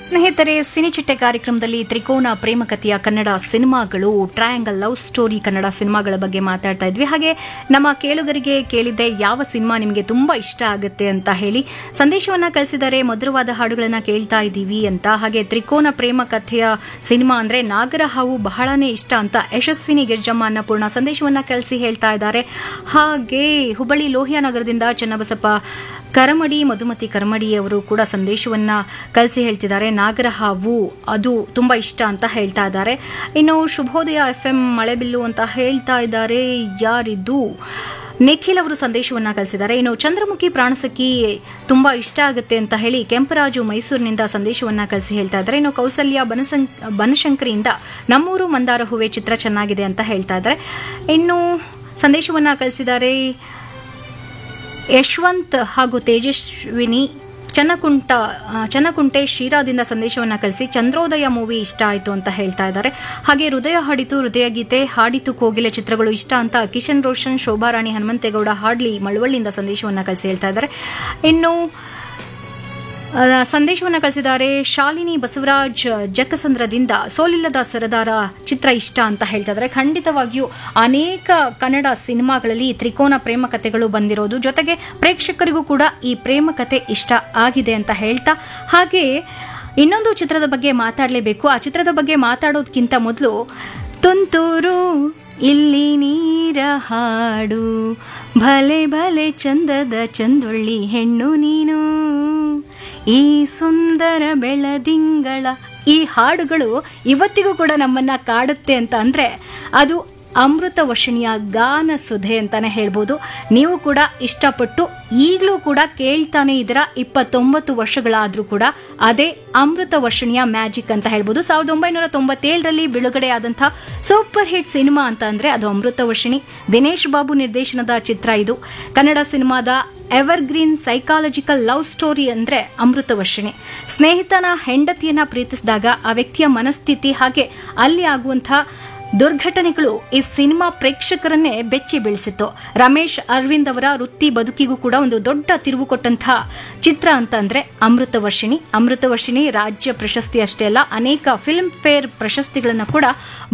ಸ್ನೇಹಿತರೆ ಸಿನಿಚಿಟ್ಟೆ ಕಾರ್ಯಕ್ರಮದಲ್ಲಿ ತ್ರಿಕೋನ ಪ್ರೇಮ ಕಥೆಯ ಕನ್ನಡ ಸಿನಿಮಾಗಳು ಟ್ರಯಾಂಗಲ್ ಲವ್ ಸ್ಟೋರಿ ಕನ್ನಡ ಸಿನಿಮಾಗಳ ಬಗ್ಗೆ ಮಾತಾಡ್ತಾ ಇದ್ವಿ ಹಾಗೆ ನಮ್ಮ ಕೇಳುಗರಿಗೆ ಕೇಳಿದ್ದೆ ಯಾವ ಸಿನಿಮಾ ನಿಮಗೆ ತುಂಬಾ ಇಷ್ಟ ಆಗುತ್ತೆ ಅಂತ ಹೇಳಿ ಸಂದೇಶವನ್ನ ಕಳಿಸಿದರೆ ಮಧುರವಾದ ಹಾಡುಗಳನ್ನ ಕೇಳ್ತಾ ಇದ್ದೀವಿ ಅಂತ ಹಾಗೆ ತ್ರಿಕೋನ ಪ್ರೇಮ ಕಥೆಯ ಸಿನಿಮಾ ಅಂದ್ರೆ ನಾಗರ ಹಾವು ಬಹಳನೇ ಇಷ್ಟ ಅಂತ ಯಶಸ್ವಿನಿ ಗಿರ್ಜಮ್ಮ ಅನ್ನಪೂರ್ಣ ಸಂದೇಶವನ್ನ ಕಳಿಸಿ ಹೇಳ್ತಾ ಇದ್ದಾರೆ ಹಾಗೆ ಹುಬ್ಬಳ್ಳಿ ಲೋಹಿಯಾ ನಗರದಿಂದ ಚನ್ನಬಸಪ್ಪ ಕರಮಡಿ ಮಧುಮತಿ ಕರಮಡಿ ಅವರು ಕೂಡ ಸಂದೇಶವನ್ನ ಕಳಿಸಿ ಹೇಳ್ತಿದ್ದಾರೆ ನಾಗರಹಾವು ಅದು ತುಂಬಾ ಇಷ್ಟ ಅಂತ ಹೇಳ್ತಾ ಇದ್ದಾರೆ ಇನ್ನು ಶುಭೋದಯ ಎಫ್ ಎಂ ಮಳೆಬಿಲ್ಲು ಅಂತ ಹೇಳ್ತಾ ಇದ್ದಾರೆ ಯಾರಿದ್ದು ನಿಖಿಲ್ ಅವರು ಸಂದೇಶವನ್ನ ಕಳಿಸಿದ್ದಾರೆ ಇನ್ನು ಚಂದ್ರಮುಖಿ ಪ್ರಾಣಸಖಿ ತುಂಬಾ ಇಷ್ಟ ಆಗುತ್ತೆ ಅಂತ ಹೇಳಿ ಕೆಂಪರಾಜು ಮೈಸೂರಿನಿಂದ ಸಂದೇಶವನ್ನ ಕಳಿಸಿ ಹೇಳ್ತಾ ಇದ್ದಾರೆ ಇನ್ನು ಕೌಸಲ್ಯ ಬನಸಂ ಬನಶಂಕರಿಯಿಂದ ನಮ್ಮೂರು ಮಂದಾರ ಹೂವೆ ಚಿತ್ರ ಚೆನ್ನಾಗಿದೆ ಅಂತ ಹೇಳ್ತಾ ಇದ್ದಾರೆ ಇನ್ನು ಸಂದೇಶವನ್ನ ಕಳಿಸಿದ್ದಾರೆ ಯಶವಂತ್ ಹಾಗೂ ತೇಜಸ್ವಿನಿ ಚನ್ನಕುಂಟ ಆ, ಚನ್ನಕುಂಟೆ ಶಿರಾದಿಂದ ಸಂದೇಶವನ್ನ ಕಳಿಸಿ ಚಂದ್ರೋದಯ ಮೂವಿ ಇಷ್ಟ ಆಯಿತು ಅಂತ ಹೇಳ್ತಾ ಇದ್ದಾರೆ ಹಾಗೆ ಹೃದಯ ಹಾಡಿತು ಹೃದಯ ಗೀತೆ ಹಾಡಿತು ಕೋಗಿಲೆ ಚಿತ್ರಗಳು ಇಷ್ಟ ಅಂತ ಕಿಶನ್ ರೋಷನ್ ಶೋಭಾರಾಣಿ ಹನುಮಂತೇಗೌಡ ಹಾಡ್ಲಿ ಮಳವಳ್ಳಿಯಿಂದ ಸಂದೇಶವನ್ನ ಕಳಿಸಿ ಹೇಳ್ತಾ ಇದ್ದಾರೆ ಇನ್ನು ಆ, ಸಂದೇಶವನ್ನ ಕಳಿಸಿದ್ದಾರೆ ಶಾಲಿನಿ ಬಸವರಾಜ್ ಜಕ್ಕಸಂದ್ರದಿಂದ ಸೋಲಿಲ್ಲದ ಸರದಾರ ಚಿತ್ರ ಇಷ್ಟ ಅಂತ ಹೇಳ್ತಾ ಇದ್ದಾರೆ ಖಂಡಿತವಾಗಿಯೂ ಅನೇಕ ಕನ್ನಡ ಸಿನಿಮಾಗಳಲ್ಲಿ ತ್ರಿಕೋನ ಪ್ರೇಮ ಕಥೆಗಳು ಬಂದಿರೋದು ಜೊತೆಗೆ ಪ್ರೇಕ್ಷಕರಿಗೂ ಕೂಡ ಈ ಪ್ರೇಮ ಕಥೆ ಇಷ್ಟ ಆಗಿದೆ ಅಂತ ಹೇಳ್ತಾ ಹಾಗೆ ಇನ್ನೊಂದು ಚಿತ್ರದ ಬಗ್ಗೆ ಮಾತಾಡಲೇಬೇಕು ಆ ಚಿತ್ರದ ಬಗ್ಗೆ ಮಾತಾಡೋದಕ್ಕಿಂತ ಮೊದಲು ತುಂತೂರು ಇಲ್ಲಿ ನೀರ ಹಾಡು ಭಲೆ ಭಲೆ ಚಂದದ ಚಂದೊಳ್ಳಿ ಹೆಣ್ಣು ನೀನು ಈ ಸುಂದರ ಬೆಳದಿಂಗಳ ಈ ಹಾಡುಗಳು ಇವತ್ತಿಗೂ ಕೂಡ ನಮ್ಮನ್ನ ಕಾಡುತ್ತೆ ಅಂತ ಅಂದ್ರೆ ಅದು ಅಮೃತ ವರ್ಷಿಣಿಯ ಗಾನ ಸುಧೆ ಅಂತಾನೆ ಹೇಳ್ಬೋದು ನೀವು ಕೂಡ ಇಷ್ಟಪಟ್ಟು ಈಗಲೂ ಕೂಡ ಕೇಳ್ತಾನೆ ಇದರ ಇಪ್ಪತ್ತೊಂಬತ್ತು ವರ್ಷಗಳಾದ್ರೂ ಕೂಡ ಅದೇ ಅಮೃತ ವರ್ಷಿಣಿಯ ಮ್ಯಾಜಿಕ್ ಅಂತ ಹೇಳ್ಬೋದು ಸಾವಿರದ ಒಂಬೈನೂರ ತೊಂಬತ್ತೇಳರಲ್ಲಿ ಬಿಡುಗಡೆ ಆದಂತಹ ಸೂಪರ್ ಹಿಟ್ ಸಿನಿಮಾ ಅಂತ ಅಂದ್ರೆ ಅದು ಅಮೃತ ವರ್ಷಿಣಿ ದಿನೇಶ್ ಬಾಬು ನಿರ್ದೇಶನದ ಚಿತ್ರ ಇದು ಕನ್ನಡ ಸಿನಿಮಾದ ಎವರ್ಗ್ರೀನ್ ಸೈಕಾಲಜಿಕಲ್ ಲವ್ ಸ್ಟೋರಿ ಅಂದ್ರೆ ಅಮೃತವರ್ಷಿಣಿ ಸ್ನೇಹಿತನ ಹೆಂಡತಿಯನ್ನ ಪ್ರೀತಿಸಿದಾಗ ಆ ವ್ಯಕ್ತಿಯ ಮನಸ್ಥಿತಿ ಹಾಗೆ ಅಲ್ಲಿ ಆಗುವಂತಹ ದುರ್ಘಟನೆಗಳು ಈ ಸಿನಿಮಾ ಪ್ರೇಕ್ಷಕರನ್ನೇ ಬೆಚ್ಚಿ ಬೀಳಿಸಿತ್ತು ರಮೇಶ್ ಅರವಿಂದ್ ಅವರ ವೃತ್ತಿ ಬದುಕಿಗೂ ಕೂಡ ಒಂದು ದೊಡ್ಡ ತಿರುವು ಕೊಟ್ಟಂತಹ ಚಿತ್ರ ಅಂತ ಅಂದ್ರೆ ಅಮೃತವರ್ಷಿಣಿ ಅಮೃತವರ್ಷಿಣಿ ರಾಜ್ಯ ಪ್ರಶಸ್ತಿ ಅಷ್ಟೇ ಅಲ್ಲ ಅನೇಕ ಫಿಲ್ಮ್ ಫೇರ್ ಪ್ರಶಸ್ತಿಗಳನ್ನು ಕೂಡ